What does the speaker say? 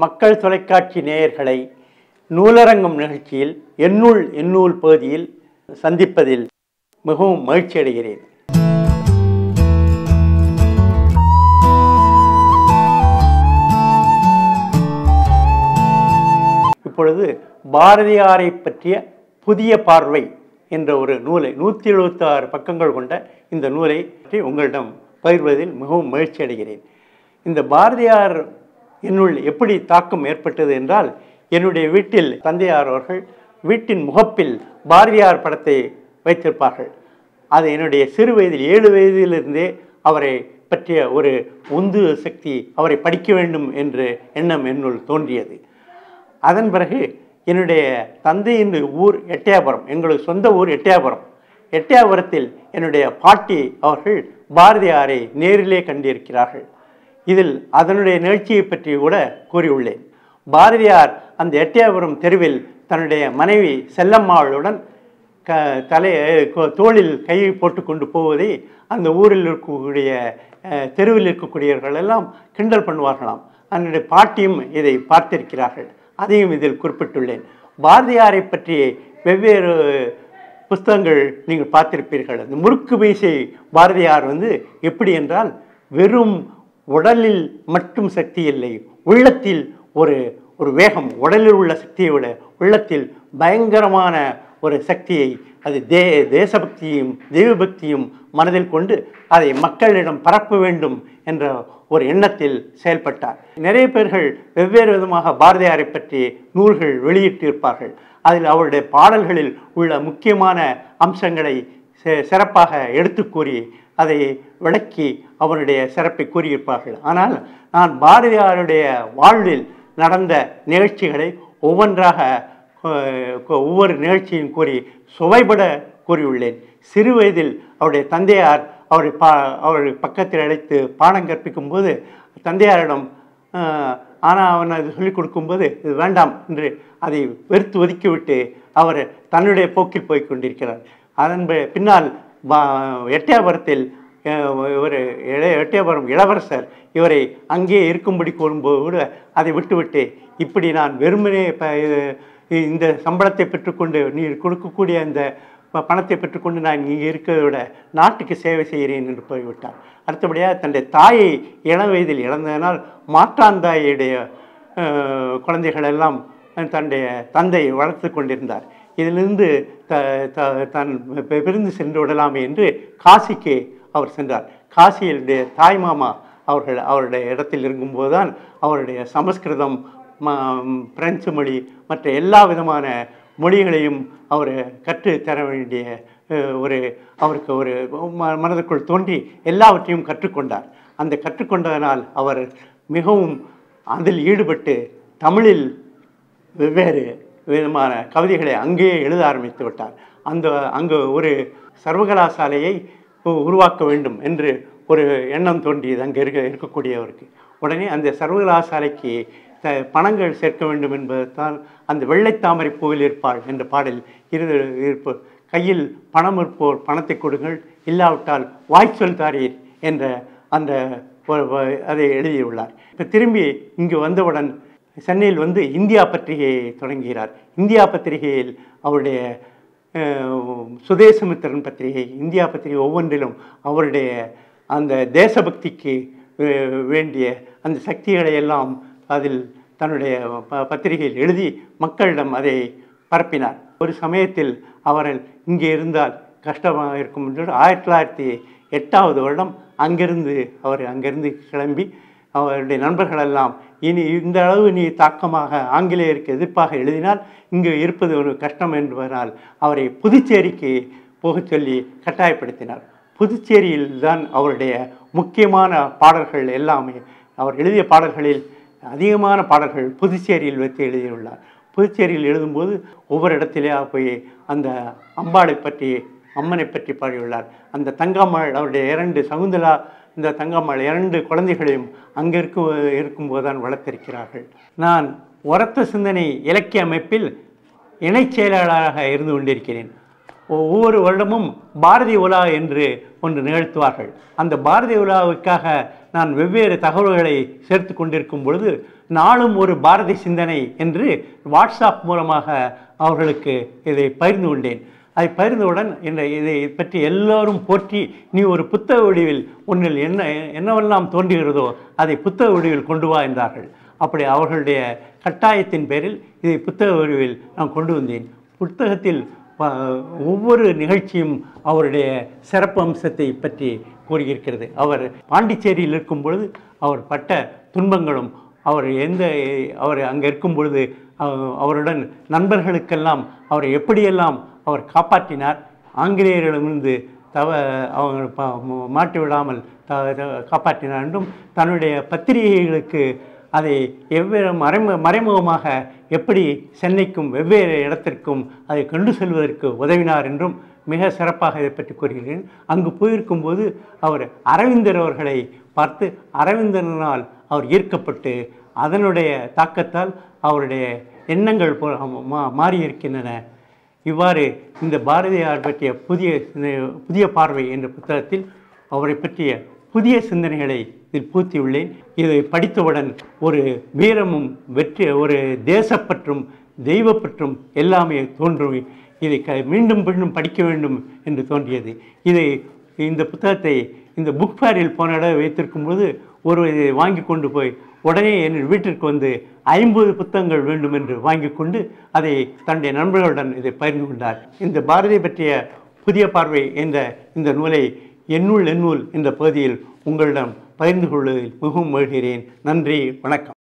மக்கள் தொலைக்காட்சி நேயர்களை நூலரங்கம் நிகழ்ச்சியில் என்னுள் எண்ணூல் பகுதியில் சந்திப்பதில் மிகவும் மகிழ்ச்சி அடைகிறேன் இப்பொழுது பாரதியாரை பற்றிய புதிய பார்வை என்ற ஒரு நூலை நூற்றி எழுபத்தாறு பக்கங்கள் கொண்ட இந்த நூலை பற்றி உங்களிடம் பகிர்வதில் மிகவும் மகிழ்ச்சி அடைகிறேன் இந்த பாரதியார் என்னுள் எப்படி தாக்கம் ஏற்பட்டது என்றால் என்னுடைய வீட்டில் தந்தையார் அவர்கள் வீட்டின் முகப்பில் பாரதியார் படத்தை வைத்திருப்பார்கள் அது என்னுடைய சிறு வயதில் ஏழு வயதிலிருந்தே அவரை பற்றிய ஒரு உந்து சக்தி அவரை படிக்க வேண்டும் என்று எண்ணம் என்னுள் தோன்றியது அதன் பிறகு என்னுடைய தந்தையின் ஊர் எட்டயாபுரம் எங்களுக்கு சொந்த ஊர் எட்டயாபுரம் எட்டயாபுரத்தில் என்னுடைய பாட்டி அவர்கள் பாரதியாரை நேரிலே கண்டிருக்கிறார்கள் இதில் அதனுடைய நிகழ்ச்சியை பற்றி கூட கூறியுள்ளேன் பாரதியார் அந்த எட்டயாபுரம் தெருவில் தன்னுடைய மனைவி செல்லம்மாளுடன் க தலை கொ- தோளில் கையை போட்டு கொண்டு போவதை அந்த ஊரில் இருக்கக்கூடிய அஹ், தெருவில் இருக்கக்கூடியவர்கள் எல்லாம் கிண்டல் பண்ணுவார்களாம் அதனுடைய பாட்டியும் இதை பார்த்திருக்கிறார்கள் அதையும் இதில் குறிப்பிட்டுள்ளேன் பாரதியாரை பற்றி வெவ்வேறு புஸ்தகங்கள் நீங்கள் பார்த்திருப்பீர்கள் அந்த முறுக்கு மீசை பாரதியார் வந்து எப்படி என்றால் வெறும் உடலில் மட்டும் சக்தி இல்லை உள்ளத்தில் ஒரு ஒரு வேகம் உடலில் உள்ள சக்தியை விட உள்ளத்தில் பயங்கரமான ஒரு சக்தியை அது தே தேசபக்தியும் தெய்வபக்தியும் மனதில் கொண்டு அதை மக்களிடம் பரப்ப வேண்டும் என்ற ஒரு எண்ணத்தில் செயல்பட்டார் நிறைய பேர்கள் வெவ்வேறு விதமாக பாரதியாரை பற்றி நூல்கள் வெளியிட்டிருப்பார்கள் அதில் அவருடைய பாடல்களில் உள்ள முக்கியமான அம்சங்களை சி- சிறப்பாக எடுத்து கூறி அதை விளக்கி அவருடைய சிறப்பை கூறியிருப்பார்கள் ஆனால் நான் பாரதியாருடைய வாழ்வில் நடந்த நிகழ்ச்சிகளை ஒவ்வொன்றாக அஹ், ஒவ்வொரு நிகழ்ச்சியும் கூறி சுவைபட கூறியுள்ளேன் சிறு வயதில் அவருடைய தந்தையார் அவரை பா அவர் பக்கத்தில் அழைத்து பாடம் கற்பிக்கும் போது தந்தையாரிடம் ஆனால் அவன் அது சொல்லிக் கொடுக்கும்போது இது வேண்டாம் என்று அதை வெறுத்து ஒதுக்கிவிட்டு அவர் தன்னுடைய போக்கில் போய் கொண்டிருக்கிறார் அதன் பி- பின்னால் பா- எட்டயபுரத்தில் அஹ், ஒரு இளைய எட்டயபுரம் இளவரசர் இவரை அங்கேயே இருக்கும்படி கூறும்போது கூட அதை விட்டுவிட்டு இப்படி நான் வெறுமனே இப்போ இந்த சம்பளத்தை பெற்றுக்கொண்டு நீ கொடுக்கக்கூடிய அந்த ப- பணத்தை பெற்றுக்கொண்டு நான் இங்கே இருக்கிறதை விட நாட்டுக்கு சேவை செய்கிறேன் என்று போய்விட்டார் அடுத்தபடியாக தன்னுடைய தாயை இளம் வயதில் இழந்ததனால் மாற்றாந்தாயுடைய அஹ், குழந்தைகள் எல்லாம் தன்னுடைய தந்தை வளர்த்து கொண்டிருந்தார் இதிலிருந்து த த- தான் பி- பிரிந்து சென்று விடலாமே என்று காசிக்கு அவர் சென்றார் காசியிலுடைய தாய் மாமா அவர்கள் அவருடைய இடத்தில் இருக்கும்போது தான் அவருடைய சமஸ்கிருதம் ம பிரெஞ்சு மொழி மற்ற எல்லா விதமான மொழிகளையும் அவர் கற்று தர வேண்டிய அஹ், ஒரு அவருக்கு ஒரு ம- மனதுக்குள் தோன்றி எல்லாவற்றையும் கற்றுக்கொண்டார் அந்த கற்றுக்கொண்டதனால் அவர் மிகவும் அதில் ஈடுபட்டு தமிழில் வெவ்வேறு விதமான கவிதைகளை அங்கேயே எழுத ஆரம்பித்து விட்டார் அந்த அங்கு ஒரு சர்வகலாசாலையை உ- உருவாக்க வேண்டும் என்று ஒரு எண்ணம் தோன்றியது அங்கே இருக்க இருக்கக்கூடியவருக்கு உடனே அந்த சர்வகலாசாலைக்கு த பணங்கள் சேர்க்க வேண்டும் என்பதுதான் அந்த வெள்ளைத்தாமரை பூவில் இருப்பாள் என்ற பாடல் இரு இருப்பு கையில் பணம் இருப்போர் பணத்தை கொடுங்கள் இல்லாவிட்டால் வாய்ச்சொல் தாரீர் என்ற அந்த ஒரு வ- அதை எழுதியுள்ளார் இப்போ திரும்பி இங்கு வந்தவுடன் சென்னையில் வந்து இந்தியா பத்திரிகையை தொடங்குகிறார் இந்தியா பத்திரிகையில் அவருடைய அஹ், சுதேசமித்திரன் பத்திரிகை இந்தியா பத்திரிகை ஒவ்வொன்றிலும் அவருடைய அந்த தேசபக்திக்கு அஹ், வேண்டிய அந்த சக்திகளை எல்லாம் அதில் தன்னுடைய ப- பத்திரிகையில் எழுதி மக்களிடம் அதை பரப்பினார் ஒரு சமயத்தில் அவர்கள் இங்கே இருந்தால் கஷ்டமாக இருக்கும் என்று ஆயிரத்தி தொள்ளாயிரத்தி எட்டாவது வருடம் அங்கிருந்து அவர் அங்கிருந்து கிளம்பி அவருடைய நண்பர்களெல்லாம் இனி இந்த அளவு நீ தாக்கமாக ஆங்கிலேயருக்கு எதிர்ப்பாக எழுதினால் இங்கு இருப்பது ஒரு கஷ்டம் என்பதனால் அவரை புதுச்சேரிக்கு போகச் சொல்லி கட்டாயப்படுத்தினார் புதுச்சேரியில் தான் அவருடைய முக்கியமான பாடல்கள் எல்லாமே அவர் எழுதிய பாடல்களில் அதிகமான பாடல்கள் புதுச்சேரியில் வைத்து எழுதியுள்ளார் புதுச்சேரியில் எழுதும்போது ஒவ்வொரு இடத்திலே போய் அந்த அம்பாளை பற்றி அம்மனை பற்றி பாடியுள்ளார் அந்த தங்கம்மாள் அவருடைய இரண்டு சகுந்தலா இந்த தங்கம்மாள் இரண்டு குழந்தைகளையும் அங்கே இருக்கும் இருக்கும்போது தான் வளர்த்திருக்கிறார்கள் நான் உரத்த சிந்தனை இலக்கிய அமைப்பில் இணைச் செயலாளராக இருந்து கொண்டிருக்கிறேன் ஒவ்வொரு வருடமும் பாரதி உலா என்று ஒன்று நிகழ்த்துவார்கள் அந்த பாரதி உலாவுக்காக நான் வெவ்வேறு தகவல்களை சேர்த்து கொண்டிருக்கும் பொழுது நாளும் ஒரு பாரதி சிந்தனை என்று வாட்ஸ்அப் மூலமாக அவர்களுக்கு இதை பகிர்ந்து கொண்டேன் அதை பகிர்ந்தவுடன் இந்த இதை பற்றி எல்லோரும் போற்றி நீ ஒரு புத்தக வடிவில் உன்னில் என்ன என்னவெல்லாம் தோன்றுகிறதோ அதை புத்தக வடிவில் கொண்டு வா என்றார்கள் அப்படி அவர்களுடைய கட்டாயத்தின் பேரில் இதை புத்தக வடிவில் நான் கொண்டு வந்தேன் புத்தகத்தில் ப- ஒவ்வொரு நிகழ்ச்சியும் அவருடைய சிறப்பு அம்சத்தை பற்றி கூறியிருக்கிறது அவர் பாண்டிச்சேரியில் இருக்கும் பொழுது அவர் பட்ட துன்பங்களும் அவர் எந்த அவர் அங்கே இருக்கும் பொழுது அவ- அவருடன் நண்பர்களுக்கெல்லாம் அவரை எப்படியெல்லாம் அவர் காப்பாற்றினார் ஆங்கிலேயரிடமிருந்து தவ அவங்க ப- ம- மாட்டி விடாமல் த த- காப்பாற்றினார் என்றும் தன்னுடைய பத்திரிகைகளுக்கு அதை எவ்வேறு மறைமு மறைமுகமாக எப்படி சென்னைக்கும் வெவ்வேறு இடத்திற்கும் அதை கொண்டு செல்வதற்கு உதவினார் என்றும் மிக சிறப்பாக இதை பற்றி கூறுகிறேன் அங்கு போயிருக்கும்போது அவர் அரவிந்தர் அவர்களை பார்த்து அரவிந்தனால் அவர் ஈர்க்கப்பட்டு அதனுடைய தாக்கத்தால் அவருடைய எண்ணங்கள் போ- மா- மாறியிருக்கின்றன இவ்வாறு இந்த பாரதியார் பற்றிய புதிய சிந்த- புதிய பார்வை என்ற புத்தகத்தில் அவரை பற்றிய புதிய சிந்தனைகளை இதில் பூத்தியுள்ளேன் இதை படித்தவுடன் ஒரு வீரமும் வெற்றி ஒரு தேசப்பற்றும் தெய்வப்பற்றும் எல்லாமே தோன்றும் இதை க மீண்டும் மீண்டும் படிக்க வேண்டும் என்று தோன்றியது இதை இந்த புத்தகத்தை இந்த புக் ஃபேரில் போன இடம் வைத்திருக்கும்போது ஒரு இதை வாங்கி கொண்டு போய் உடனே என் வீட்டிற்கு வந்து ஐம்பது புத்தகங்கள் வேண்டும் என்று வாங்கி கொண்டு அதை தன்னுடைய நண்பர்களுடன் இதை பகிர்ந்து கொண்டார் இந்த பாரதி பற்றிய புதிய பார்வை என்ற இந்த நூலை எண்ணுள் எண்ணூல் என்ற பகுதியில் உங்களிடம் பகிர்ந்து கொள்வதில் மிகவும் மகிழ்கிறேன் நன்றி வணக்கம்